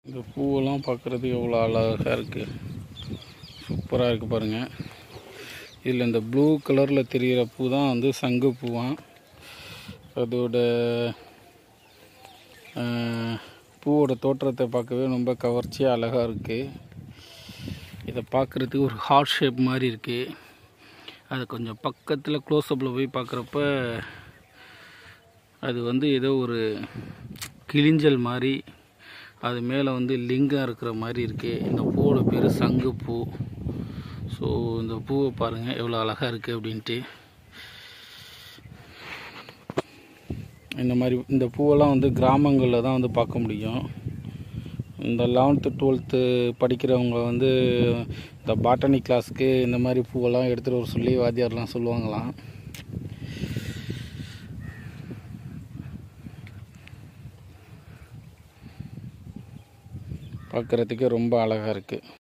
இந்த பூவெல்லாம் பார்க்குறதுக்கு எவ்வளோ அழகாக இருக்குது சூப்பராக இருக்குது பாருங்கள் இதில் இந்த ப்ளூ கலரில் தெரிகிற பூ தான் வந்து சங்கு பூவாம் அதோட ஆஹ், பூவோட தோற்றத்தை பார்க்கவே ரொம்ப கவர்ச்சியாக அழகாக இருக்குது இதை பார்க்குறதுக்கு ஒரு ஹார்ட் ஷேப் மாதிரி இருக்குது அது கொஞ்சம் பக்கத்தில் க்ளோஸ்அப்பில் போய் பார்க்குறப்ப அது வந்து ஏதோ ஒரு கிளிஞ்சல் மாதிரி அது மேலே வந்து லிங்கம் இருக்கிற மாதிரி இருக்குது இந்த பூவோட பேர் சங்கு பூ ஸோ இந்த பூவை பாருங்கள் எவ்வளோ அழகாக இருக்குது அப்படின்ட்டு இந்த மாதிரி இந்த பூவெல்லாம் வந்து கிராமங்களில் தான் வந்து பார்க்க முடியும் இந்த லெவன்த்து டுவெல்த்து படிக்கிறவங்க வந்து இந்த பாட்டனி கிளாஸ்க்கு இந்த மாதிரி பூவெல்லாம் எடுத்துகிட்டு வர சொல்லி வாத்தியார்லாம் சொல்லுவாங்களாம் பார்க்குறதுக்கே ரொம்ப அழகாக இருக்குது